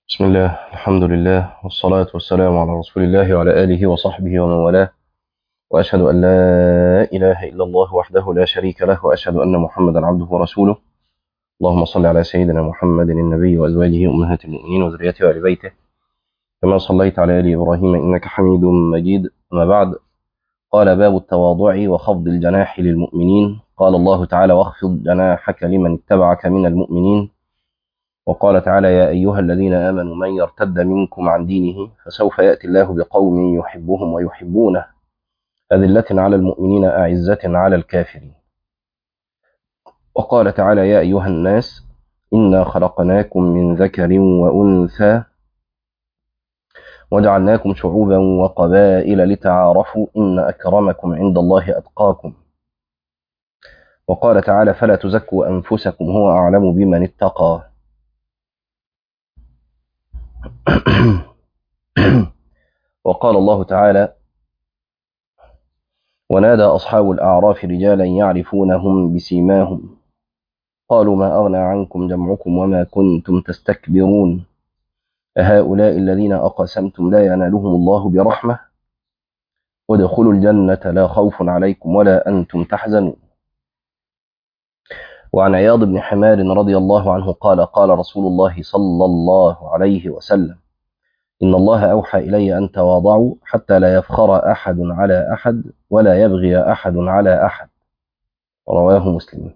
بسم الله الحمد لله والصلاة والسلام على رسول الله وعلى آله وصحبه ومن والاه وأشهد أن لا إله إلا الله وحده لا شريك له وأشهد أن محمدا عبده ورسوله اللهم صل على سيدنا محمد النبي وأزواجه أمهات المؤمنين وذريته وآل بيته كما صليت على آل إبراهيم إنك حميد مجيد أما بعد قال باب التواضع وخفض الجناح للمؤمنين قال الله تعالى واخفض جناحك لمن اتبعك من المؤمنين وقال تعالى يا أيها الذين آمنوا من يرتد منكم عن دينه فسوف يأتي الله بقوم يحبهم ويحبونه أذلة على المؤمنين أعزة على الكافرين وقال تعالى يا أيها الناس إنا خلقناكم من ذكر وأنثى وجعلناكم شعوبا وقبائل لتعارفوا إن أكرمكم عند الله أتقاكم وقال تعالى فلا تزكوا أنفسكم هو أعلم بمن اتقى وقال الله تعالى ونادى أصحاب الأعراف رجالا يعرفونهم بسيماهم قالوا ما أغنى عنكم جمعكم وما كنتم تستكبرون أهؤلاء الذين أقسمتم لا ينالهم الله برحمة ادخلوا الجنة لا خوف عليكم ولا أنتم تحزنون وعن عياض بن حمار رضي الله عنه قال قال رسول الله صلى الله عليه وسلم إن الله أوحى إلي أن تواضعوا حتى لا يفخر أحد على أحد ولا يبغي أحد على أحد رواه مسلم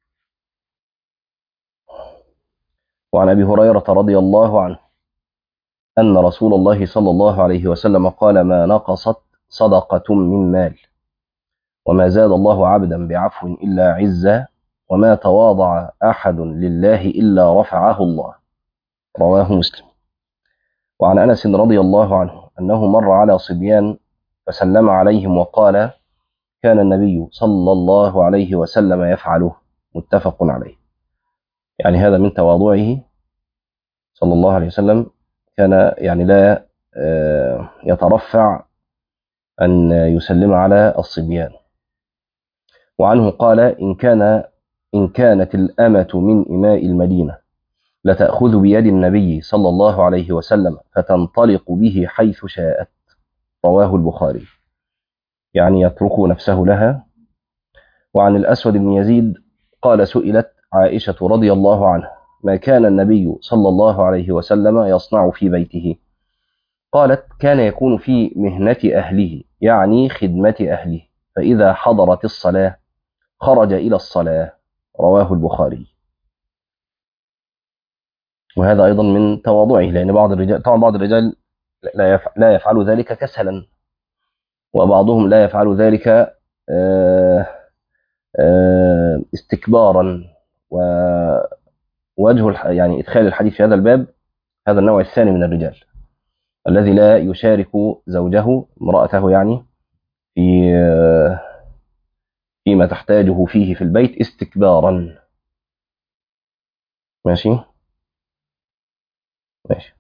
وعن أبي هريرة رضي الله عنه أن رسول الله صلى الله عليه وسلم قال ما نقصت صدقة من مال وما زاد الله عبدا بعفو إلا عزا وما تواضع أحد لله إلا رفعه الله رواه مسلم وعن أنس رضي الله عنه أنه مر على صبيان فسلم عليهم وقال كان النبي صلى الله عليه وسلم يفعله متفق عليه يعني هذا من تواضعه صلى الله عليه وسلم كان يعني لا يترفع أن يسلم على الصبيان وعنه قال إن كان إن كانت الأمة من إماء المدينة لتأخذ بيد النبي صلى الله عليه وسلم فتنطلق به حيث شاءت رواه البخاري يعني يترك نفسه لها وعن الأسود بن يزيد قال سئلت عائشة رضي الله عنها ما كان النبي صلى الله عليه وسلم يصنع في بيته قالت كان يكون في مهنة أهله يعني خدمة أهله فإذا حضرت الصلاة خرج إلى الصلاة رواه البخاري وهذا أيضا من تواضعه لأن بعض الرجال طبعا بعض الرجال لا يفعل ذلك كسلا وبعضهم لا يفعل ذلك استكبارا ووجه يعني إدخال الحديث في هذا الباب هذا النوع الثاني من الرجال الذي لا يشارك زوجه امرأته يعني في فيما تحتاجه فيه في البيت استكبارا ماشي ماشي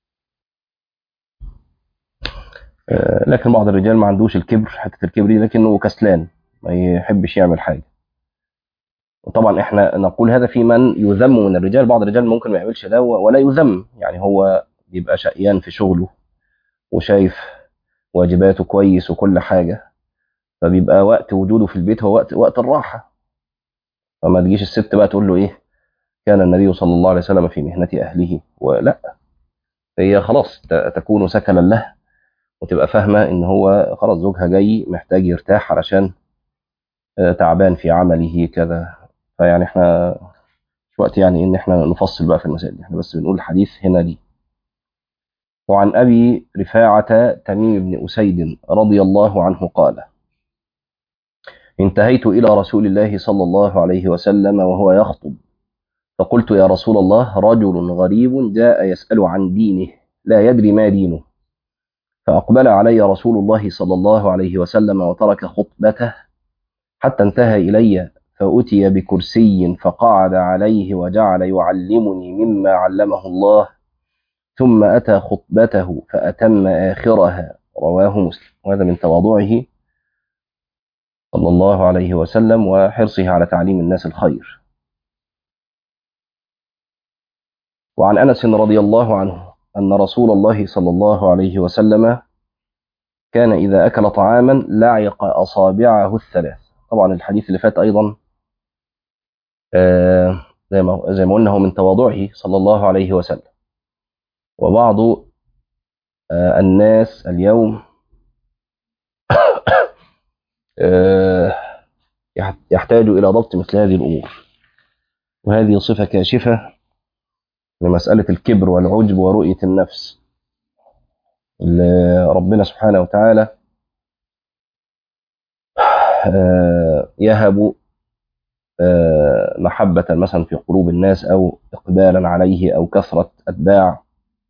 آه لكن بعض الرجال ما عندوش الكبر حتة الكبر دي لكنه كسلان ما يحبش يعمل حاجة وطبعا احنا نقول هذا في من يذم من الرجال بعض الرجال ممكن ما يعملش ده ولا يذم يعني هو بيبقى شقيان في شغله وشايف واجباته كويس وكل حاجة فبيبقى وقت وجوده في البيت هو وقت وقت الراحة فما تجيش الست بقى تقول له ايه كان النبي صلى الله عليه وسلم في مهنة أهله ولا هي خلاص تكون سكنا له وتبقى فاهمة إن هو خلاص زوجها جاي محتاج يرتاح علشان تعبان في عمله كذا فيعني احنا مش وقت يعني إن احنا نفصل بقى في المسائل دي احنا بس بنقول الحديث هنا ليه وعن أبي رفاعة تميم بن أسيد رضي الله عنه قال انتهيت إلى رسول الله صلى الله عليه وسلم وهو يخطب فقلت يا رسول الله رجل غريب جاء يسأل عن دينه لا يدري ما دينه فأقبل علي رسول الله صلى الله عليه وسلم وترك خطبته حتى انتهى إلي فأتي بكرسي فقعد عليه وجعل يعلمني مما علمه الله ثم أتى خطبته فأتم آخرها رواه مسلم وهذا من تواضعه صلى الله عليه وسلم وحرصه على تعليم الناس الخير وعن أنس رضي الله عنه أن رسول الله صلى الله عليه وسلم كان إذا أكل طعاما لعق أصابعه الثلاث طبعا الحديث اللي فات أيضا آه زي ما زي ما قلنا هو من تواضعه صلى الله عليه وسلم وبعض آه الناس اليوم آه يحتاج إلى ضبط مثل هذه الأمور وهذه صفة كاشفة لمسألة الكبر والعجب ورؤية النفس اللي ربنا سبحانه وتعالى يهب محبة مثلا في قلوب الناس أو إقبالا عليه أو كثرة أتباع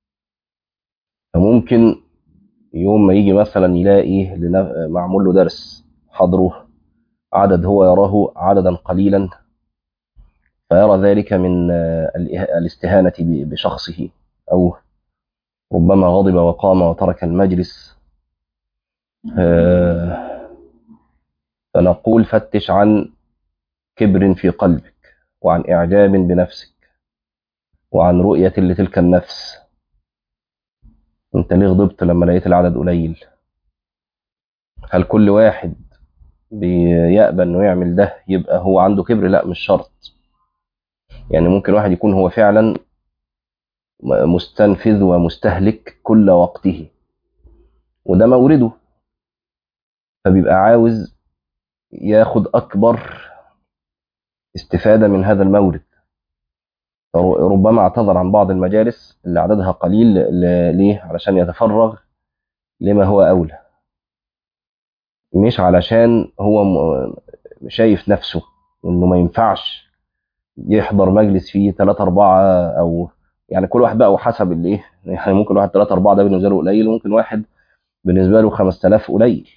فممكن يوم ما يجي مثلا يلاقي معمول له درس حضره عدد هو يراه عددا قليلا فيرى ذلك من الاستهانة بشخصه أو ربما غضب وقام وترك المجلس فنقول فتش عن كبر في قلبك وعن إعجاب بنفسك وعن رؤية لتلك النفس انت ليه غضبت لما لقيت العدد قليل هل كل واحد بيقبل انه يعمل ده يبقى هو عنده كبر لا مش شرط يعني ممكن واحد يكون هو فعلا مستنفذ ومستهلك كل وقته وده مورده فبيبقى عاوز ياخد أكبر استفادة من هذا المورد ربما اعتذر عن بعض المجالس اللي عددها قليل ليه؟ علشان يتفرغ لما هو أولى مش علشان هو شايف نفسه وإنه ما ينفعش يحضر مجلس فيه ثلاثة أربعة أو يعني كل واحد بقى وحسب اللي إيه يعني ممكن واحد ثلاثة أربعة ده بالنسبة له قليل وممكن واحد بالنسبة له 5000 قليل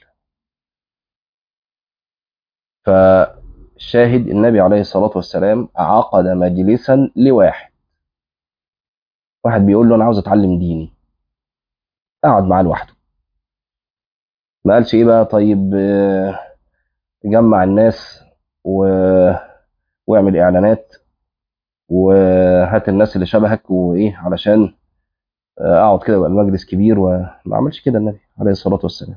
فالشاهد النبي عليه الصلاة والسلام عقد مجلسا لواحد واحد بيقول له أنا عاوز أتعلم ديني قعد معاه لوحده ما قالش إيه بقى طيب جمع الناس و... واعمل إعلانات وهات الناس اللي شبهك وإيه علشان أقعد كده يبقى المجلس كبير وما عملش كده النبي عليه الصلاة والسلام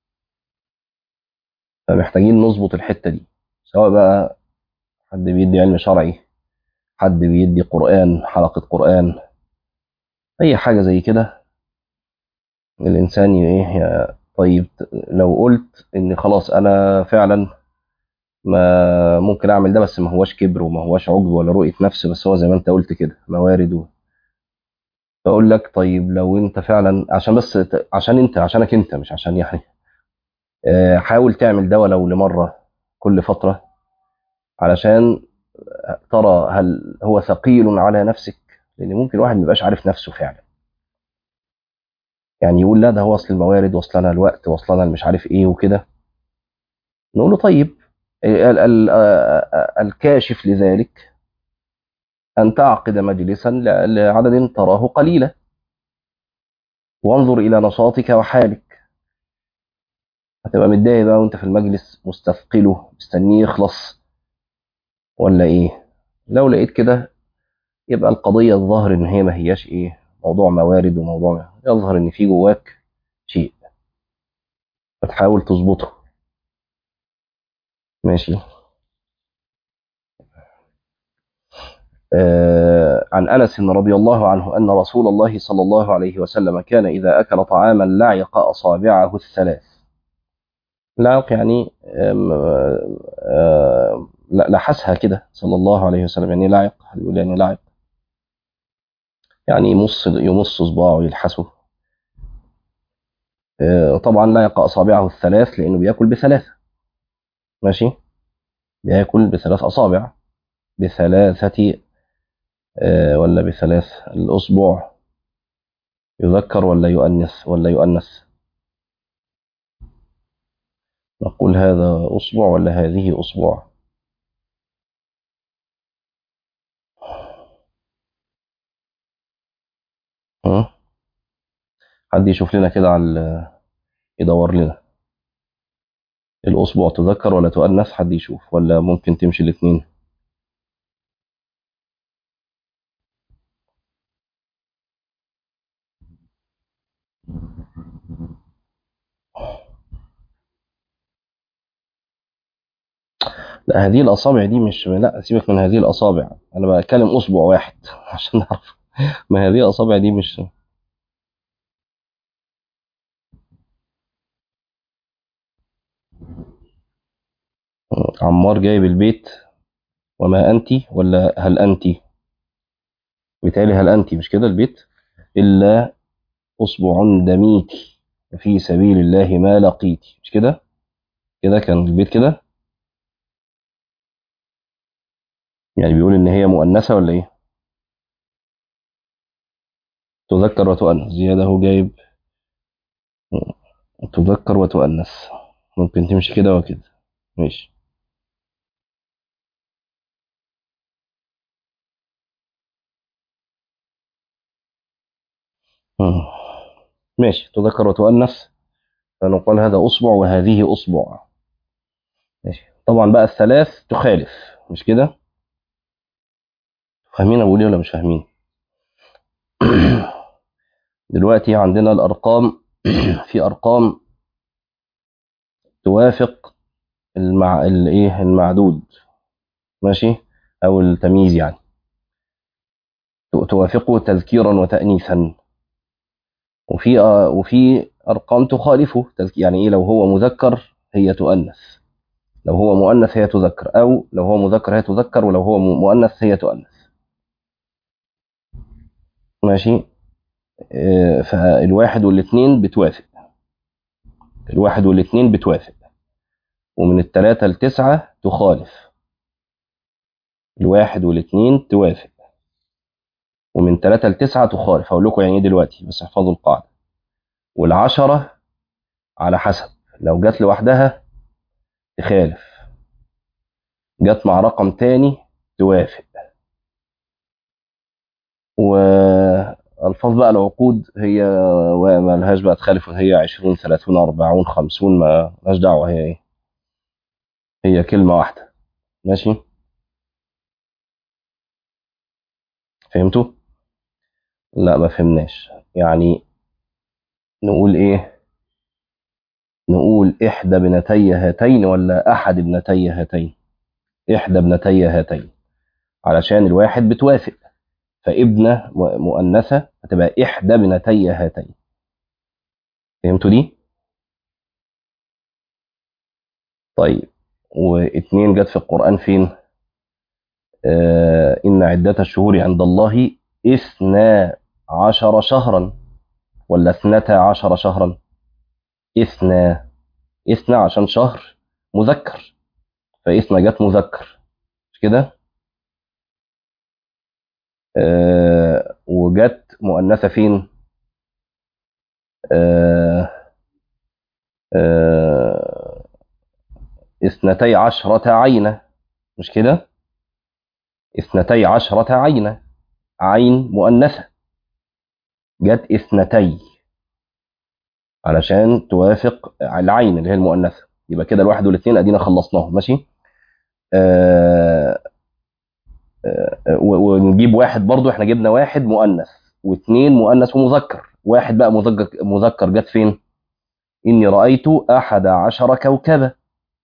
فمحتاجين نظبط الحتة دي سواء بقى حد بيدي علم شرعي حد بيدي قرآن حلقة قرآن أي حاجة زي كده الإنسان إيه طيب لو قلت إن خلاص أنا فعلا ما ممكن أعمل ده بس ما هواش كبر وما هواش عجب ولا رؤية نفس بس هو زي ما أنت قلت كده موارد و... فأقول لك طيب لو أنت فعلا عشان بس عشان أنت عشانك أنت مش عشان يعني حاول تعمل ده ولو لمرة كل فترة علشان ترى هل هو ثقيل على نفسك لأن ممكن واحد ما يبقاش عارف نفسه فعلا يعني يقول لا ده هو أصل الموارد وصلنا الوقت وصلنا مش عارف إيه وكده نقول له طيب ال ال الكاشف لذلك أن تعقد مجلسا لعدد تراه قليلا وانظر إلى نشاطك وحالك هتبقى متضايق بقى وانت في المجلس مستثقله مستنيه يخلص ولا ايه لو لقيت كده يبقى القضية الظاهر ان هي ما هياش ايه موضوع موارد وموضوع يظهر ان في جواك شيء فتحاول تظبطه ماشي آه عن انس رضي الله عنه ان رسول الله صلى الله عليه وسلم كان اذا اكل طعاما لعق اصابعه الثلاث لعق يعني لحسها كده صلى الله عليه وسلم يعني لعق يقول يعني لعق يعني يمص يمص صباعه يلحسه طبعا لعق اصابعه الثلاث لانه بياكل بثلاثه ماشي بياكل بثلاث اصابع بثلاثه ولا بثلاث الاصبع يذكر ولا يؤنث ولا يؤنث نقول هذا أصبع ولا هذه أصبع ها حد يشوف لنا كده على يدور لنا الأصبع تذكر ولا تؤنث حد يشوف ولا ممكن تمشي الاثنين لا هذه الأصابع دي مش لا سيبك من هذه الأصابع أنا بتكلم أصبع واحد عشان نعرف ما هذه الأصابع دي مش عمار جايب البيت وما أنت ولا هل أنت بالتالي هل أنت مش كده البيت إلا أصبع دميت في سبيل الله ما لقيت مش كده كده كان البيت كده يعني بيقول إن هي مؤنثة ولا إيه تذكر وتؤنث زيادة هو جايب تذكر وتؤنث ممكن تمشي كده وكده ماشي مم. ماشي تذكر وتؤنث فنقول هذا أصبع وهذه أصبع ماشي طبعا بقى الثلاث تخالف مش كده فاهمين أقول إيه ولا مش فاهمين دلوقتي عندنا الأرقام في أرقام توافق المع الإيه المعدود ماشي أو التمييز يعني توافقه تذكيرا وتأنيثا وفي آه وفي أرقام تخالفه تذك- يعني إيه لو هو مذكر هي تؤنث لو هو مؤنث هي تذكر أو لو هو مذكر هي تذكر ولو هو م- مؤنث هي تؤنث ماشي آه، فالواحد والاثنين بتوافق الواحد والاثنين بتوافق ومن الثلاثة لتسعة تخالف الواحد والاثنين توافق ومن ثلاثة لتسعة تخالف هقول لكم يعني ايه دلوقتي بس احفظوا القاعدة والعشرة على حسب لو جت لوحدها تخالف جت مع رقم تاني توافق والفاظ بقى العقود هي وما لهاش بقى تخالف هي 20 30 40 50 ما لهاش دعوه هي ايه هي كلمه واحده ماشي فهمتوا لا ما فهمناش يعني نقول ايه نقول احدى ابنتي هاتين ولا احد ابنتي هاتين احدى ابنتي هاتين علشان الواحد بتوافق فابنه م- مؤنثه هتبقى احدى ابنتي هاتين فهمتوا دي طيب واثنين جت في القرآن فين؟ آه إن عدة الشهور عند الله إثنا عشر شهرا ولا اثنتا عشر شهرا؟ إثنا إثنا عشان شهر مذكر فإثنا جت مذكر مش كده؟ آه وجت مؤنثة فين؟ آه آه اثنتي عشرة عينة مش كده؟ اثنتي عشرة عينة عين مؤنثة جت اثنتي علشان توافق العين اللي هي المؤنثة يبقى كده الواحد والاثنين ادينا خلصناهم ماشي آه آه و- ونجيب واحد برضو احنا جبنا واحد مؤنث واثنين مؤنث ومذكر واحد بقى مذكر مذكر جت فين إني رأيت أحد عشر كوكبا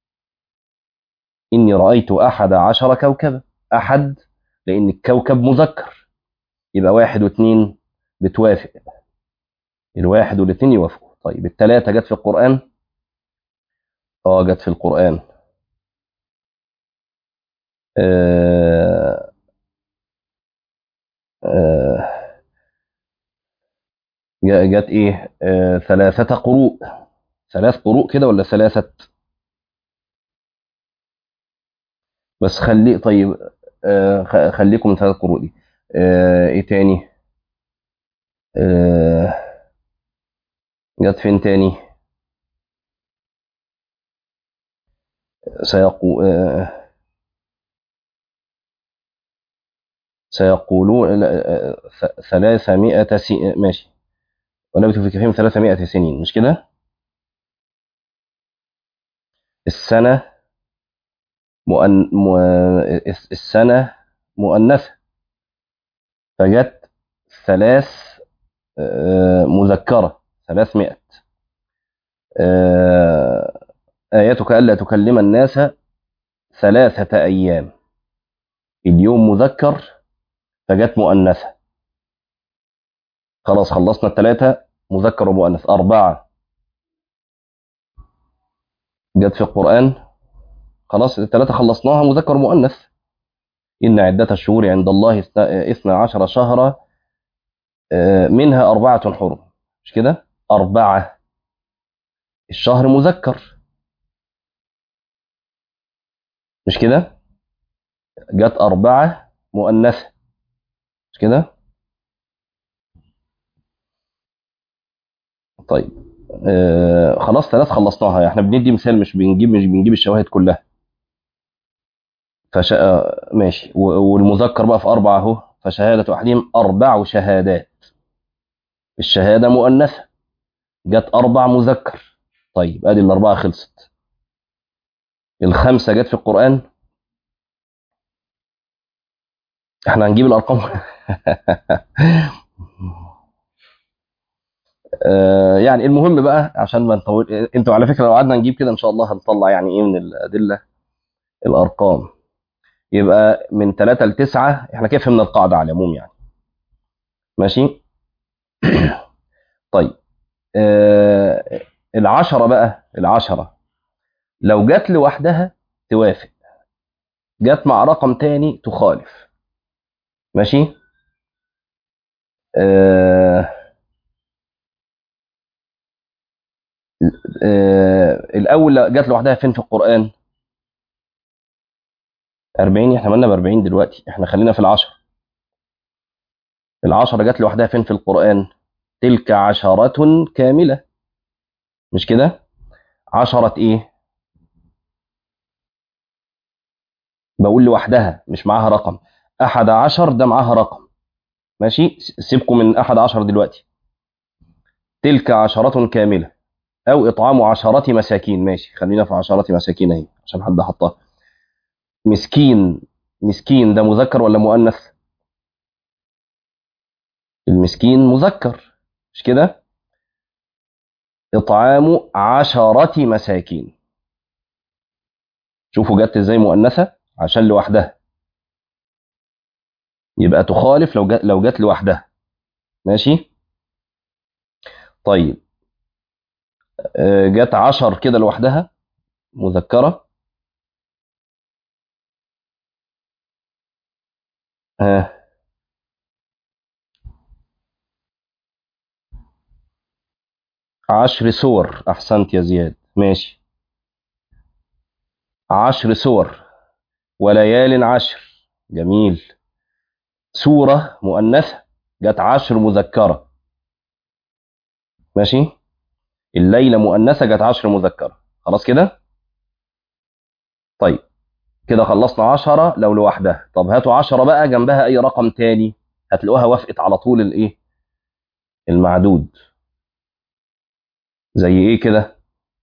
إني رأيت أحد عشر كوكبا أحد لأن الكوكب مذكر يبقى واحد واثنين بتوافق الواحد والاثنين يوافقوا طيب الثلاثة جت في القرآن اه جت في القرآن آه آه جت ايه آه ثلاثة قروء ثلاث قروء كده ولا ثلاثة بس خلي طيب آه خ- خليكم من ثلاث قروء دي آه ايه تاني آه جت فين تاني سيقو آه سيقولون لا، آه، ث- ثلاثمائة سي... ماشي ولبثوا في كهفهم ثلاثمائة سنين مش كده السنة مؤن... م... السنة مؤنثة فجت ثلاث آه، مذكرة ثلاثمائة آه، آياتك ألا تكلم الناس ثلاثة أيام اليوم مذكر فجت مؤنثة خلاص خلصنا الثلاثة مذكر ومؤنث أربعة جت في القرآن خلاص الثلاثة خلصناها مذكر ومؤنث إن عدة الشهور عند الله اثنا عشر شهرا منها أربعة حرم مش كده أربعة الشهر مذكر مش كده جت أربعة مؤنثة مش كده طيب آه خلاص ثلاث خلصناها احنا بندي مثال مش بنجيب مش بنجيب الشواهد كلها فش... ماشي والمذكر بقى في أربعة أهو فشهادة أحدهم أربع شهادات الشهادة مؤنثة جت أربع مذكر طيب أدي الأربعة خلصت الخمسة جت في القرآن احنا هنجيب الأرقام آه يعني المهم بقى عشان ما نطول انتوا على فكرة لو قعدنا نجيب كده إن شاء الله هنطلع يعني إيه من الأدلة الأرقام يبقى من 3 ل 9 احنا كيف فهمنا القاعدة على العموم يعني ماشي طيب آه العشرة بقى العشرة لو جت لوحدها توافق جت مع رقم تاني تخالف ماشي آه آه الأول جت لوحدها فين في القرآن 40 احنا مالنا ب 40 دلوقتي احنا خلينا في العشر العشرة جت لوحدها فين في القرآن تلك عشرة كاملة مش كده عشرة ايه بقول لوحدها مش معاها رقم احد عشر ده معاها رقم ماشي سيبكم من احد عشر دلوقتي تلك عشرة كاملة او اطعام عشرة مساكين ماشي خلينا في عشرة مساكين اهي عشان حد حطها مسكين مسكين ده مذكر ولا مؤنث المسكين مذكر مش كده إطعام عشرة مساكين شوفوا جت ازاي مؤنثة عشان لوحدها يبقى تخالف لو جت لو جت لوحدها ماشي طيب جت عشر كده لوحدها مذكرة ها عشر سور أحسنت يا زياد ماشي عشر سور وليال عشر جميل سورة مؤنثة جت عشر مذكرة ماشي الليلة مؤنثة جت عشر مذكرة خلاص كده طيب كده خلصنا عشرة لو لوحدها طب هاتوا عشرة بقى جنبها أي رقم تاني هتلاقوها وافقت على طول الإيه المعدود زي إيه كده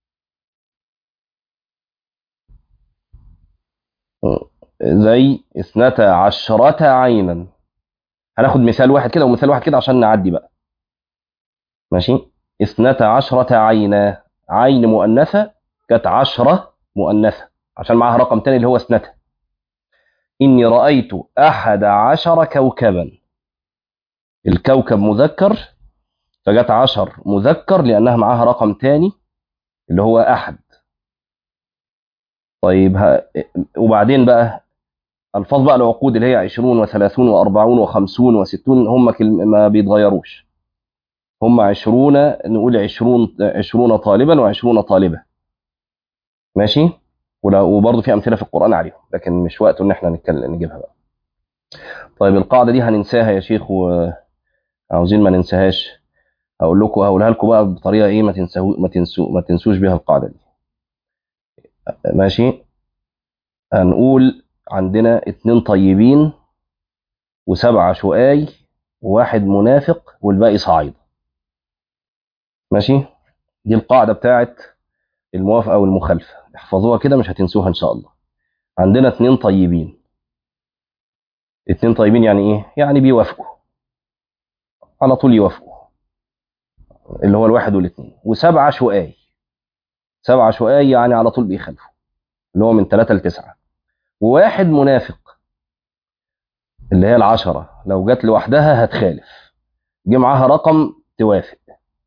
زي اثنتا عشرة عينا هناخد مثال واحد كده ومثال واحد كده عشان نعدي بقى ماشي اثنتا عشرة عينا عين مؤنثة كانت عشرة مؤنثة عشان معاها رقم تاني اللي هو اثنتا إني رأيت أحد عشر كوكبا الكوكب مذكر فجت عشر مذكر لأنها معاها رقم تاني اللي هو أحد طيب ها وبعدين بقى الفاظ بقى العقود اللي هي 20 و30 و40 و50 و60 هم كلم ما بيتغيروش هم 20 نقول 20 20 طالبا و20 طالبه ماشي وبرضه في امثله في القران عليهم لكن مش وقته ان احنا نتكلم نجيبها بقى طيب القاعده دي هننساها يا شيخ وعاوزين ما ننساهاش هقول لكم هقولها لكم بقى بطريقه ايه ما تنسوا ما تنسوا ما تنسوش بيها القاعده دي ماشي هنقول عندنا اتنين طيبين وسبعة شقاي وواحد منافق والباقي صعيدة ماشي دي القاعدة بتاعت الموافقة والمخالفة احفظوها كده مش هتنسوها ان شاء الله عندنا اتنين طيبين اتنين طيبين يعني ايه يعني بيوافقوا على طول يوافقوا اللي هو الواحد والاثنين وسبعة شقاي سبعة شقاي يعني على طول بيخالفوا اللي هو من ثلاثة لتسعة وواحد منافق اللي هي العشرة لو جت لوحدها هتخالف جه معاها رقم توافق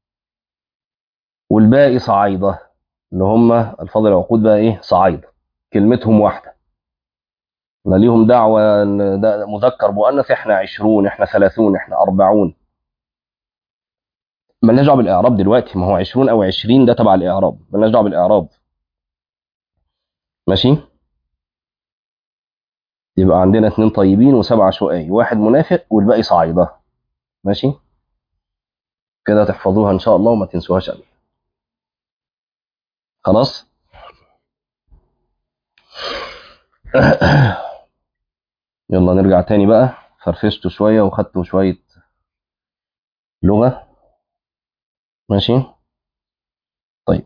والباقي صعايدة اللي هم الفاضل العقود بقى ايه صعايدة كلمتهم واحدة لا ليهم دعوة إن ده مذكر مؤنث احنا عشرون احنا ثلاثون احنا أربعون ملناش دعوة بالإعراب دلوقتي ما هو عشرون أو عشرين ده تبع الإعراب ملناش دعوة بالإعراب ماشي يبقى عندنا اتنين طيبين وسبعة شقاي واحد منافق والباقي صعيدة ماشي كده تحفظوها إن شاء الله وما تنسوهاش أبدا خلاص يلا نرجع تاني بقى فرفشتوا شوية وخدتوا شوية لغة ماشي طيب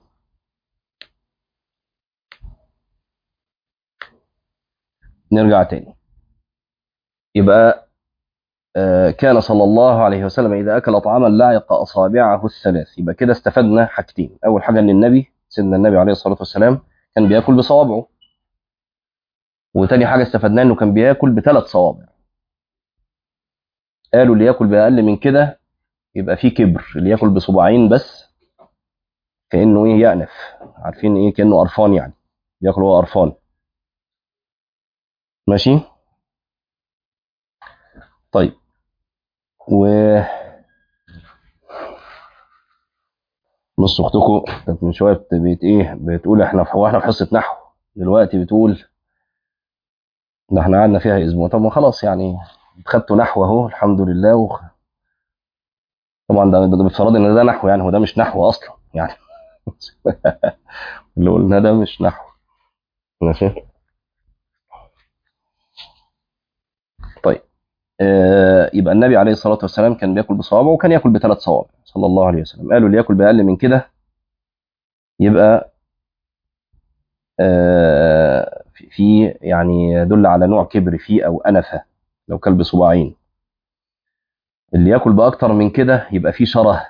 نرجع تاني يبقى آه، كان صلى الله عليه وسلم إذا أكل طعاما لعق أصابعه الثلاث يبقى كده استفدنا حاجتين أول حاجة إن النبي سيدنا النبي عليه الصلاة والسلام كان بياكل بصوابعه وتاني حاجة استفدناها إنه كان بياكل بثلاث صوابع قالوا اللي ياكل بأقل من كده يبقى فيه كبر اللي ياكل بصباعين بس كأنه إيه يأنف عارفين إيه كأنه قرفان يعني بياكل هو قرفان ماشي طيب و بص اختكم كانت من شويه بت بت- ايه بتقول احنا في هو احنا في حصه نحو دلوقتي بتقول ده احنا قعدنا فيها اسبوع طب ما خلاص يعني خدتوا نحو اهو الحمد لله و... طبعا ده ده بافتراض ان ده نحو يعني هو ده مش نحو اصلا يعني اللي قلنا ده مش نحو ماشي طيب آه يبقى النبي عليه الصلاه والسلام كان بياكل بصوابعه وكان ياكل بثلاث صوابع صلى الله عليه وسلم قالوا اللي ياكل باقل من كده يبقى آه، في في يعني يدل على نوع كبر فيه او انفه لو كل بصباعين اللي ياكل باكتر من كده يبقى فيه شره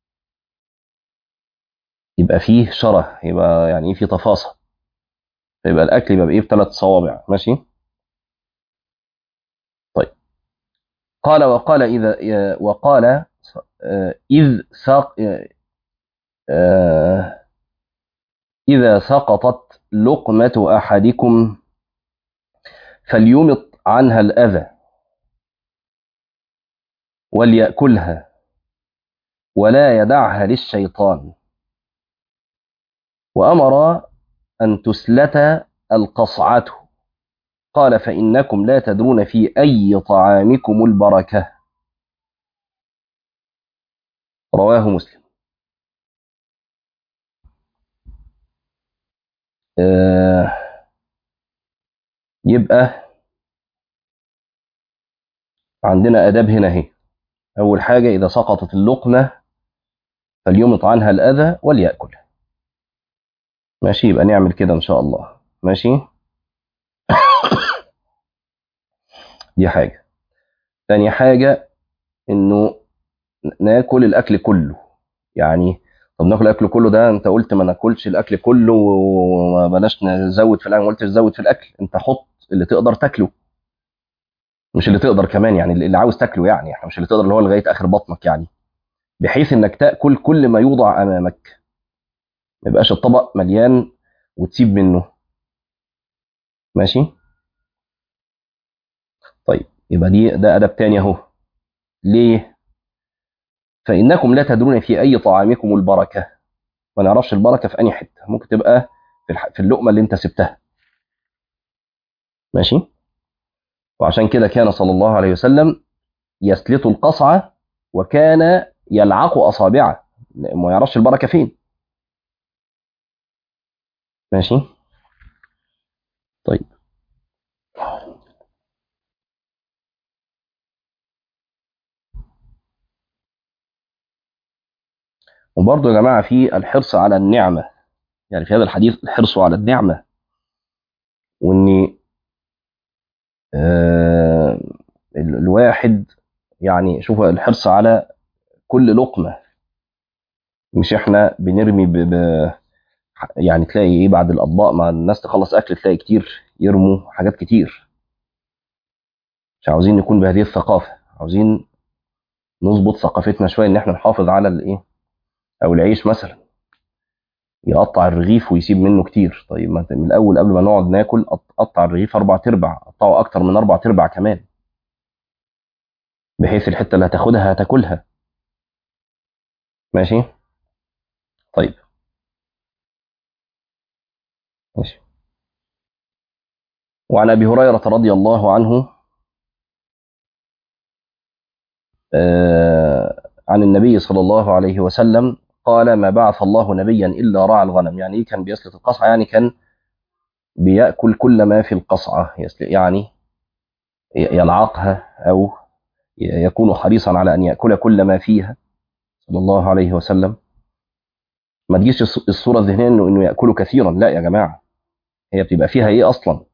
يبقى فيه شره يبقى يعني ايه في تفاصيل يبقى الاكل يبقى بايه بثلاث صوابع ماشي طيب قال وقال اذا وقال آه، اذ ساق آه، اذا سقطت لقمه احدكم فليمط عنها الاذى وليأكلها ولا يدعها للشيطان وأمر أن تسلت القصعة قال فإنكم لا تدرون في أي طعامكم البركة رواه مسلم آه يبقى عندنا آداب هنا اهي أول حاجة إذا سقطت اللقمة فليمط عنها الأذى وليأكلها ماشي يبقى نعمل كده إن شاء الله ماشي دي حاجة تاني حاجة إنه ناكل الأكل كله يعني طب ناكل الأكل كله ده أنت قلت ما ناكلش الأكل كله وما بلاش نزود في الأكل ما قلتش زود في الأكل أنت حط اللي تقدر تاكله مش اللي تقدر كمان يعني اللي عاوز تاكله يعني احنا مش اللي تقدر اللي هو لغايه اخر بطنك يعني بحيث انك تاكل كل ما يوضع امامك ما يبقاش الطبق مليان وتسيب منه ماشي طيب يبقى دي ده ادب تاني اهو ليه فانكم لا تدرون في اي طعامكم البركه ما نعرفش البركه في انهي حته ممكن تبقى في الح- في اللقمه اللي انت سبتها ماشي وعشان كده كان صلى الله عليه وسلم يسلط القصعه وكان يلعق اصابعه ما يعرفش البركه فين ماشي طيب وبرضه يا جماعه في الحرص على النعمه يعني في هذا الحديث الحرص على النعمه وان آه ال- الواحد يعني شوف الحرص على كل لقمه مش احنا بنرمي ب... ب... يعني تلاقي ايه بعد الاطباق مع الناس تخلص اكل تلاقي كتير يرموا حاجات كتير مش عاوزين نكون بهذه الثقافة عاوزين نظبط ثقافتنا شوية ان احنا نحافظ على الايه او العيش مثلا يقطع الرغيف ويسيب منه كتير طيب ما من الاول قبل ما نقعد ناكل قطع الرغيف اربع تربع قطعه اكتر من اربع تربع كمان بحيث الحته اللي هتاخدها هتاكلها ماشي طيب ماشي وعن ابي هريره رضي الله عنه آه عن النبي صلى الله عليه وسلم قال ما بعث الله نبيا الا راعى الغنم يعني ايه كان بيسلط القصعه يعني كان بياكل كل ما في القصعه يعني يلعقها او يكون حريصا على ان ياكل كل ما فيها صلى الله عليه وسلم ما تجيش الصوره الذهنيه انه انه ياكل كثيرا لا يا جماعه هي بتبقى فيها ايه اصلا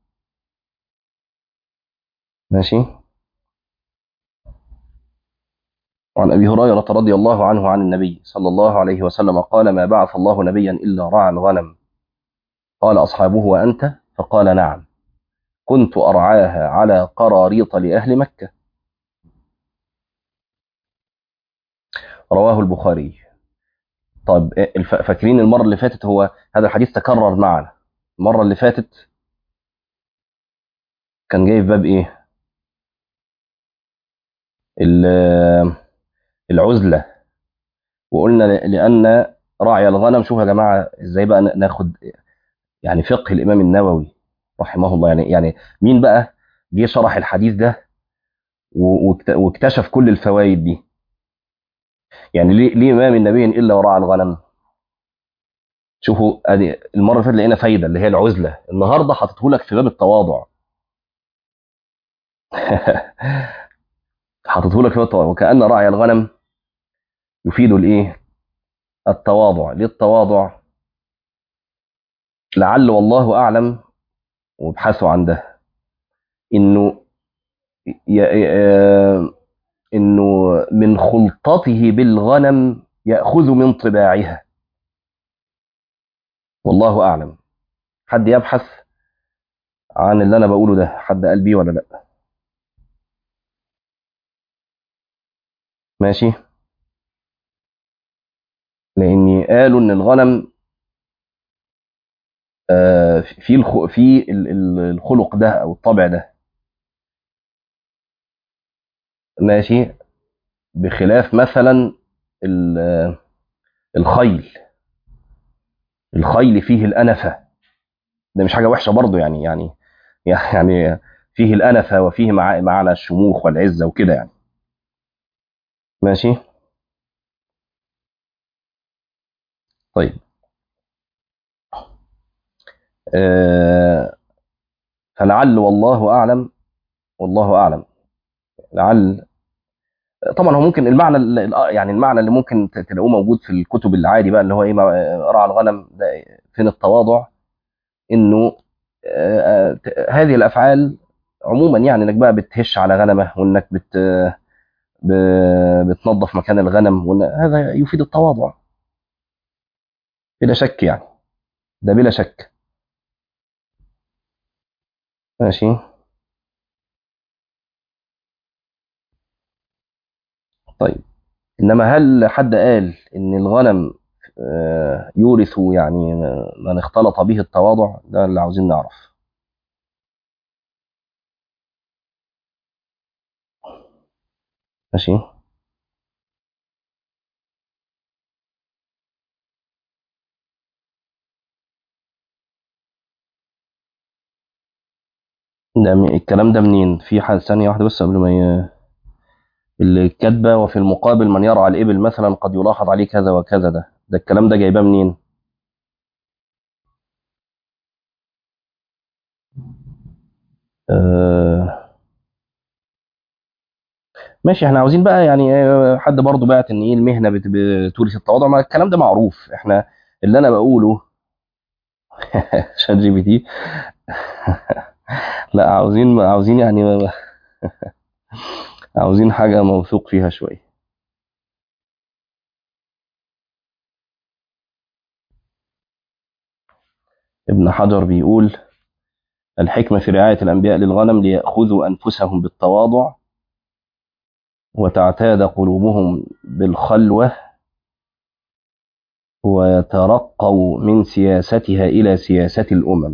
ماشي وعن ابي هريره رضي الله عنه عن النبي صلى الله عليه وسلم قال ما بعث الله نبيا الا رعى الغنم قال اصحابه وانت فقال نعم كنت ارعاها على قراريط لاهل مكه رواه البخاري طيب فاكرين المره اللي فاتت هو هذا الحديث تكرر معنا المره اللي فاتت كان جاي في باب ايه العزله وقلنا لان راعي الغنم شوف يا جماعه ازاي بقى ناخد يعني فقه الامام النووي رحمه الله يعني يعني مين بقى جه شرح الحديث ده واكتشف كل الفوائد دي يعني ليه ليه ما من نبي الا وراء الغنم شوفوا ادي المره اللي فاتت لقينا فايده اللي هي العزله النهارده حاطته لك في باب التواضع حاطته لك في باب التواضع وكان راعي الغنم يفيد الايه التواضع ليه التواضع لعل والله اعلم وابحثوا عن ده انه ي... ي... انه من خلطته بالغنم ياخذ من طباعها والله اعلم حد يبحث عن اللي انا بقوله ده حد قال بيه ولا لا ماشي لاني قالوا ان الغنم آه في الخ... في الخلق ده او الطبع ده ماشي بخلاف مثلا الخيل الخيل فيه الأنفة ده مش حاجة وحشة برضو يعني يعني يعني فيه الأنفة وفيه مع معنى الشموخ والعزة وكده يعني ماشي طيب آه فلعل والله أعلم والله أعلم لعل طبعا هو ممكن المعنى يعني المعنى اللي ممكن تلاقوه موجود في الكتب العادي بقى اللي هو ايه رعى الغنم ده فين التواضع انه هذه الافعال عموما يعني انك بقى بتهش على غنمه وانك بت بتنظف مكان الغنم وان هذا يفيد التواضع بلا شك يعني ده بلا شك ماشي طيب انما هل حد قال ان الغنم يورث يعني من اختلط به التواضع ده اللي عاوزين نعرف ماشي ده الكلام ده منين في حاجة ثانية واحدة بس قبل ما ي... الكتبة وفي المقابل من يرعى الإبل مثلا قد يلاحظ عليه كذا وكذا ده ده الكلام ده جايباه منين آه ماشي احنا عاوزين بقى يعني حد برضه بعت ان ايه المهنه بتورث التواضع ما الكلام ده معروف احنا اللي انا بقوله شات جي بي تي لا عاوزين عاوزين يعني عاوزين حاجة موثوق فيها شوية ابن حجر بيقول الحكمة في رعاية الأنبياء للغنم ليأخذوا أنفسهم بالتواضع وتعتاد قلوبهم بالخلوة ويترقوا من سياستها إلى سياسة الأمم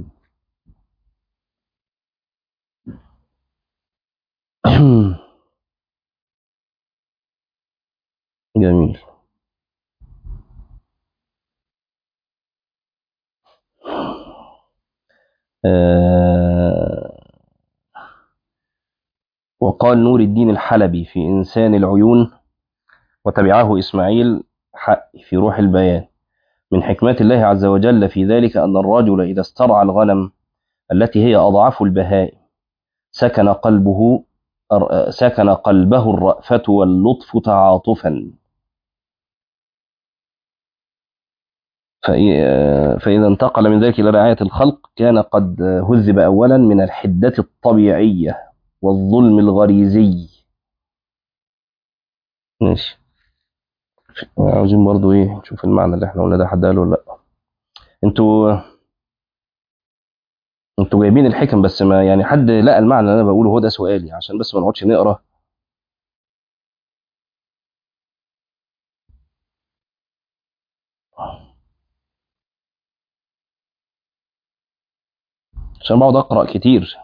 جميل آه وقال نور الدين الحلبي في إنسان العيون وتبعه إسماعيل حق في روح البيان من حكمات الله عز وجل في ذلك أن الرجل إذا استرعى الغنم التي هي أضعف البهائم سكن قلبه سكن قلبه الرأفة واللطف تعاطفا فإذا انتقل من ذلك إلى رعاية الخلق كان قد هذب أولا من الحدة الطبيعية والظلم الغريزي ماشي عاوزين برضو ايه نشوف المعنى اللي احنا قلنا ده حد قاله ولا لا انتوا انتوا جايبين الحكم بس ما يعني حد لقى المعنى اللي انا بقوله هو ده سؤالي عشان بس ما نقعدش نقرا عشان بقعد اقرا كتير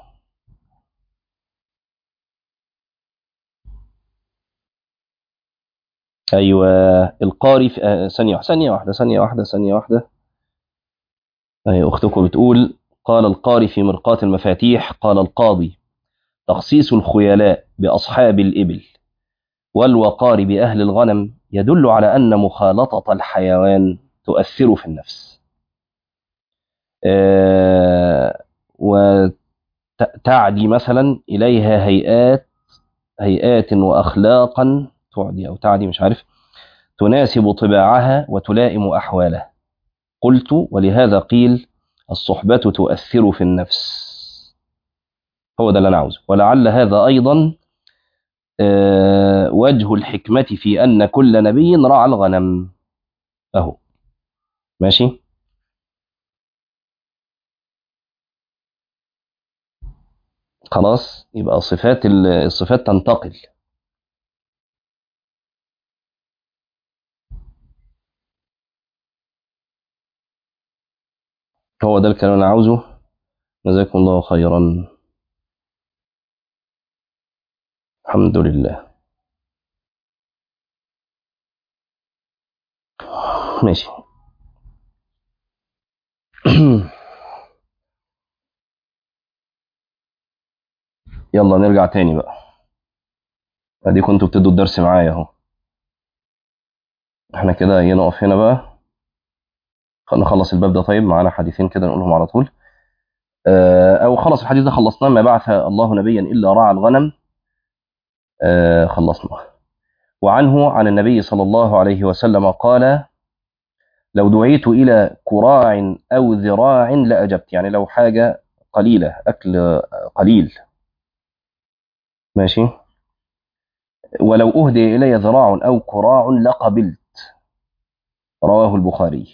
ايوه القاري في آه ثانيه واحده ثانيه واحده ثانيه واحده ثانيه واحده أي اختكم بتقول قال القاري في مرقاة المفاتيح قال القاضي تخصيص الخيلاء باصحاب الابل والوقار باهل الغنم يدل على ان مخالطه الحيوان تؤثر في النفس آه وتعدي مثلا اليها هيئات هيئات واخلاقا تعدي أو تعدي مش عارف تناسب طباعها وتلائم أحوالها قلت ولهذا قيل الصحبة تؤثر في النفس هو ده اللي أنا عاوزه ولعل هذا أيضا أه وجه الحكمة في أن كل نبي رعى الغنم أهو ماشي خلاص يبقى صفات الصفات تنتقل هو ده الكلام اللي انا عاوزه جزاكم الله خيرا الحمد لله ماشي يلا نرجع تاني بقى ادي كنتوا بتدوا الدرس معايا اهو احنا كده ايه نقف هنا بقى نخلص الباب ده طيب معانا حديثين كده نقولهم على طول او خلص الحديث ده خلصناه ما بعث الله نبيا الا رعى الغنم خلصناه وعنه عن النبي صلى الله عليه وسلم قال لو دعيت الى كراع او ذراع لاجبت يعني لو حاجه قليله اكل قليل ماشي ولو اهدي الي ذراع او كراع لقبلت رواه البخاري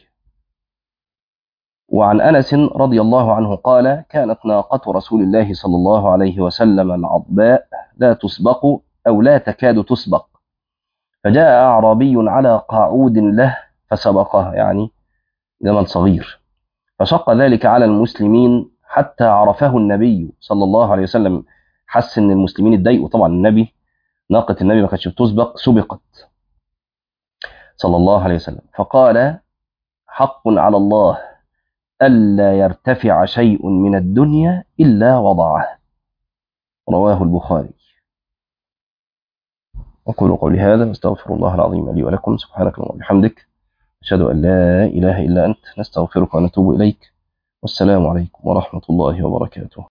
وعن انس رضي الله عنه قال كانت ناقه رسول الله صلى الله عليه وسلم العضباء لا تسبق او لا تكاد تسبق فجاء اعرابي على قاعود له فسبقه يعني جمل صغير فشق ذلك على المسلمين حتى عرفه النبي صلى الله عليه وسلم حس ان المسلمين اتضايقوا طبعا النبي ناقه النبي ما كانتش بتسبق سبقت صلى الله عليه وسلم فقال حق على الله ألا يرتفع شيء من الدنيا إلا وضعه رواه البخاري أقول قولي هذا واستغفر الله العظيم لي ولكم سبحانك اللهم وبحمدك أشهد أن لا إله إلا أنت نستغفرك ونتوب إليك والسلام عليكم ورحمة الله وبركاته